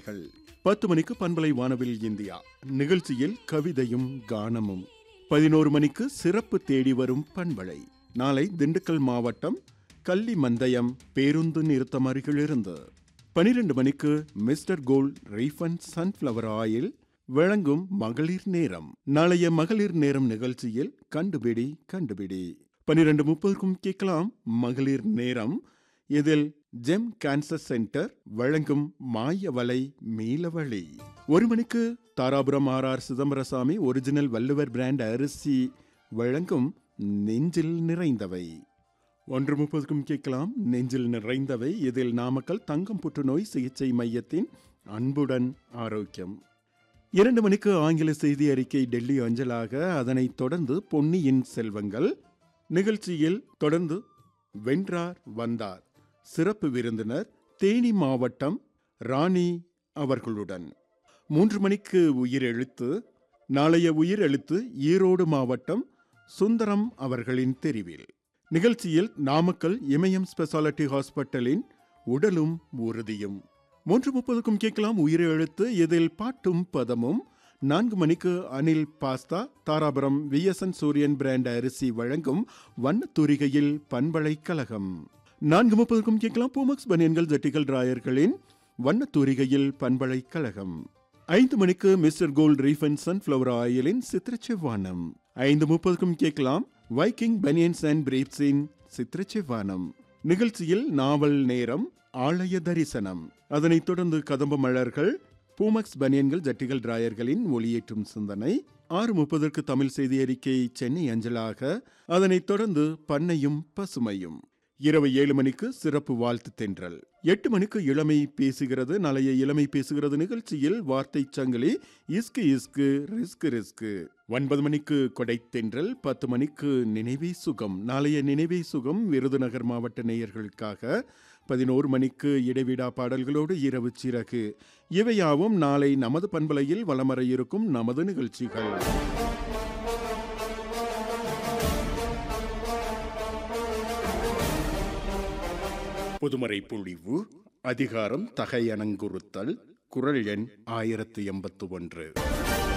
செய்திகள் பத்து மணிக்கு பண்பலை வானவில் இந்தியா நிகழ்ச்சியில் கவிதையும் கானமும் பதினோரு மணிக்கு சிறப்பு தேடி வரும் பண்பலை நாளை திண்டுக்கல் மாவட்டம் கள்ளிமந்தயம் பேருந்து நிறுத்தம் அருகிலிருந்து பனிரெண்டு மணிக்கு mister gold refund sunflower oil வழங்கும் மகளிர் நேரம் நாளைய மகளிர் நேரம் நிகழ்ச்சியில் கண்டுபிடி கண்டுபிடி பனிரெண்டு முப்பதுக்கும் கேட்கலாம் மகளிர் நேரம் இதில் ஜெம் கேன்சர் சென்டர் வழங்கும் மாயவலை மீளவழி ஒரு மணிக்கு Dharapuram R R Chidambarasamy original Valluvar brand அரிசி வழங்கும் நெஞ்சில் நிறைந்தவை ஒன்று முப்பதுக்கும் கேட்கலாம் நெஞ்சில் நிறைந்தவை இதில் நாமக்கல் தங்கம் புற்றுநோய் சிகிச்சை மையத்தின் அன்புடன் ஆரோக்கியம் இரண்டு மணிக்கு ஆங்கில செய்தி அறிக்கை டெல்லி அஞ்சலாக அதனைத் தொடர்ந்து பொன்னியின் செல்வங்கள் நிகழ்ச்சியில் தொடர்ந்து வென்றார் வந்தார் சிறப்பு விருந்தினர் தேனி மாவட்டம் ராணி அவர்களுடன் மூன்று மணிக்கு உயிர் எழுத்து நாளைய உயிர் எழுத்து ஈரோடு மாவட்டம் சுந்தரம் அவர்களின் தெரிவில் நிகழ்ச்சியில் நாமக்கல் இமயம் ஸ்பெஷாலிட்டி ஹாஸ்பிட்டலின் உடலும் உறுதியும் மூன்று முப்பதுக்கும் கேட்கலாம் உயிர் எழுத்து இதில் பாட்டும் பதமும் நான்கு மணிக்கு Anil pasta Dharapuram VSN Suriyan brand அரிசி வழங்கும் வண்ணத்தூரிகையில் பண்பலை கழகம் நான்கு முப்பதுக்கும் கேட்கலாம் பூமக்ஸ் பனியன்கள் ஜட்டிகள் ராயர்களின் வண்ணத்தூரிகையில் பண்பலை கழகம் ஐந்து மணிக்கு மிஸ்டர் கோல்ட் ரீஃபண்ட் சன்ஃப்ளவர் ஆயிலின் சித்திரச்செவ்வானம் ஐந்து முப்பதுக்கும் கேட்கலாம் வைக்கிங் பனியன்ஸ் அண்ட் பிரீப்ஸின் சித்திரச்செவ்வானம் நிகழ்ச்சியில் நாவல் நேரம் ஆலய தரிசனம் அதனைத் தொடர்ந்து கதம்ப மலர்கள் பூமக்ஸ் பனியன்கள் ஜட்டிகள் டிராயர்களின் ஒளியேற்றும் சிந்தனை ஆறு முப்பதற்கு தமிழ் செய்தி அறிக்கை சென்னை அஞ்சலாக அதனைத் தொடர்ந்து பண்ணையும் பசுமையும் இரவு ஏழு மணிக்கு சிறப்பு வாழ்த்து தென்றல் எட்டு மணிக்கு இளமை பேசுகிறது நாளைய இளமை பேசுகிறது நிகழ்ச்சியில் வார்த்தை சங்கிலி இஸ்கு இஸ்கு ரிஸ்கு ரிஸ்கு ஒன்பது மணிக்கு கொடை தென்றல் பத்து மணிக்கு நினைவே சுகம் நாளைய நினைவே சுகம் விருதுநகர் மாவட்ட நேயர்களுக்காக பதினோரு மணிக்கு இடைவிடா பாடல்களோடு இரவு சிறகு இவையாவும் நாளை நமது பண்பலையில் வலமர இருக்கும் நமது நிகழ்ச்சிகள் புதுமறை பொழிவு அதிகாரம் தகையணங்குறுத்தல் குரல் எண் ஆயிரத்து எண்பத்து ஒன்று